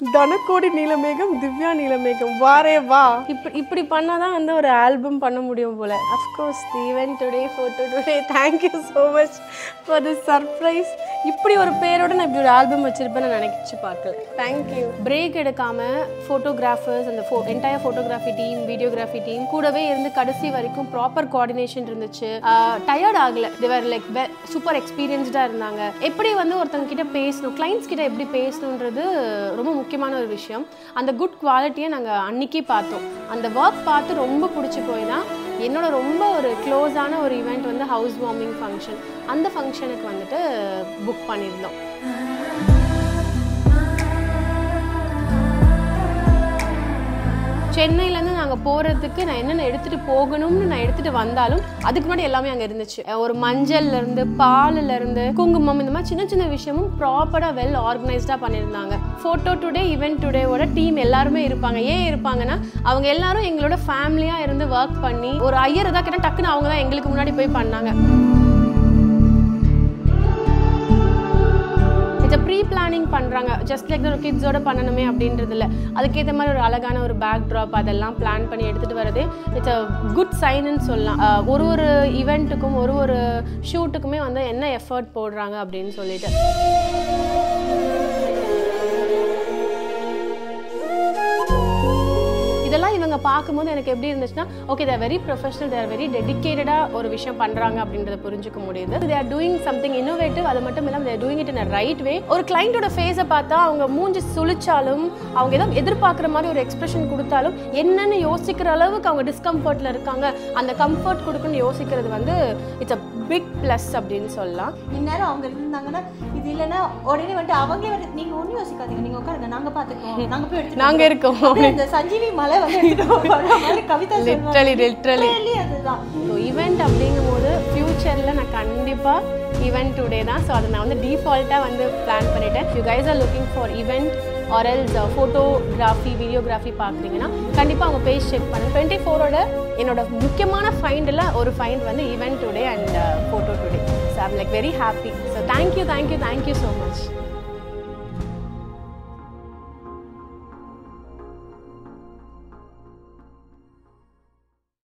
தனக்கோடி நீலமேகம் திவ்யா நீலமேகம் வாரே வா இப்படி இப்படி பண்ணால் தான் வந்து ஒரு ஆல்பம் பண்ண முடியும் போல of course event today photo today thank you so much for this surprise இப்படி ஒரு பேரோட நான் இப்படி ஒரு ஆல்பம் வச்சிருப்பேன்னு நான் நினைச்சு பார்க்கல தேங்க்யூ பிரேக் எடுக்காம ஃபோட்டோகிராஃபர்ஸ் அந்த ஃபோ entire photography team videography team கூடவே இருந்து கடைசி வரைக்கும் ப்ராப்பர் கோஆர்டினேஷன் இருந்துச்சு டயர்ட் ஆகல தேவர் லைக் சூப்பர் எக்ஸ்பீரியன்ஸ்டாக இருந்தாங்க எப்படி வந்து ஒருத்தங்க கிட்ட பேசணும் கிளைண்ட்ஸ் கிட்ட எப்படி பேசணுன்றது ரொம்ப முக்கியமான ஒரு விஷயம் அந்த குட் குவாலிட்டியை நாங்கள் அன்னைக்கே பார்த்தோம் அந்த ஒர்க் பார்த்து ரொம்ப பிடிச்சி போய் தான் என்னோட ரொம்ப ஒரு க்ளோஸான ஒரு ஈவெண்ட் வந்து ஹவுஸ் வார்மிங் ஃபங்க்ஷன் அந்த ஃபங்க்ஷனுக்கு வந்துட்டு புக் பண்ணியிருந்தோம் சென்னையிலேருந்து நாங்கள் போகிறதுக்கு நான் என்னென்ன எடுத்துகிட்டு போகணும்னு நான் எடுத்துகிட்டு வந்தாலும் அதுக்கு முன்னாடி எல்லாமே அங்கே இருந்துச்சு ஒரு மஞ்சள்ல இருந்து பால்ல இருந்து குங்குமம் இந்த மாதிரி சின்ன சின்ன விஷயமும் ப்ராப்பராக வெல் ஆர்கனைஸ்டாக பண்ணியிருந்தாங்க ஃபோட்டோ டுடே ஈவெண்ட் டுடேவோட டீம் எல்லாருமே இருப்பாங்க ஏன் இருப்பாங்கன்னா அவங்க எல்லாரும் எங்களோட ஃபேமிலியாக இருந்து ஒர்க் பண்ணி ஒரு ஐயர் தான் கேட்டால் டக்குன்னு அவங்க தான் எங்களுக்கு முன்னாடி போய் பண்ணாங்க இட்ஸ் ப்ரீ பிளானிங் பண்ணுறாங்க ஜஸ்ட் லைக் ஒரு கிட்ஸோட பண்ணணுமே அப்படின்றது இல்லை அதுக்கேற்ற மாதிரி ஒரு அழகான ஒரு பேக் ட்ராப் அதெல்லாம் பிளான் பண்ணி எடுத்துகிட்டு வரது இட்ஸ் அ குட் சைனுன்னு சொல்லலாம் அஹ் ஒரு ஒரு ஈவெண்ட்டுக்கும் ஒரு ஒரு ஷூட்டுக்குமே வந்து என்ன எஃபர்ட் போடுறாங்க அப்படின்னு சொல்லிட்டு இதெல்லாம் இவங்க பார்க்கும்போது எனக்கு எப்படி இருந்துச்சுன்னா okay they're very professional they're very டெடிக்கேட்டடாக ஒரு விஷயம் பண்ணுறாங்க அப்படின்றத புரிஞ்சுக்க முடியுது they are doing something innovative அது மட்டும் இல்லாமல் they're doing it in right way ஒரு கிளைண்டோட ஃபேஸை பார்த்தா அவங்க மூஞ்சி சுழிச்சாலும் அவங்க ஏதோ எதிர்பார்க்குற மாதிரி ஒரு எக்ஸ்பிரஷன் கொடுத்தாலும் என்னன்னு யோசிக்கிற அளவுக்கு அவங்க டிஸ்கம்ஃபர்ட்டில் இருக்காங்க அந்த கம்ஃபர்ட் கொடுக்கணும்னு யோசிக்கிறது வந்து இட்ஸ் அ பிக் ப்ளஸ் அப்படின்னு சொல்லலாம் இந்நேரம் அவங்க இருந்தாங்கன்னா இது இல்லைன்னா உடனே வந்துட்டு அவங்களே வந்து நீங்க ஒன்றும் யோசிக்காதீங்க நீங்க உட்காருங்க நாங்க பாத்துக்குவோம் நாங்க போய் எடுத்துட்டு நாங்க இருக்கோம். அப்படியே இந்த சஞ்சீவி மலை வந்து எடுத்துட்டு வர மாதிரி கவிதா லிட்ரலி லிட்ரலி சொல்லி அதுதான் ஸோ ஈவெண்ட் அப்படிங்கும்போது ஃப்யூச்சரில் நான் கண்டிப்பாக ஈவெண்ட் டுடே தான் ஸோ அதை நான் வந்து டீஃபால்ட்டாக வந்து பிளான் பண்ணிட்டேன் you guys are looking for event ஆர்எல்ஸ் ஃபோட்டோகிராஃபி வீடியோகிராஃபி பார்க்குறீங்கன்னா கண்டிப்பாக அவங்க பேஜ் செக் பண்ணுங்க டுவெண்ட்டி ஃபோரோட என்னோட முக்கியமான ஃபைண்டில் ஒரு ஃபைண்ட் வந்து event today and photo today so I'm like very happy so thank you thank you thank you so much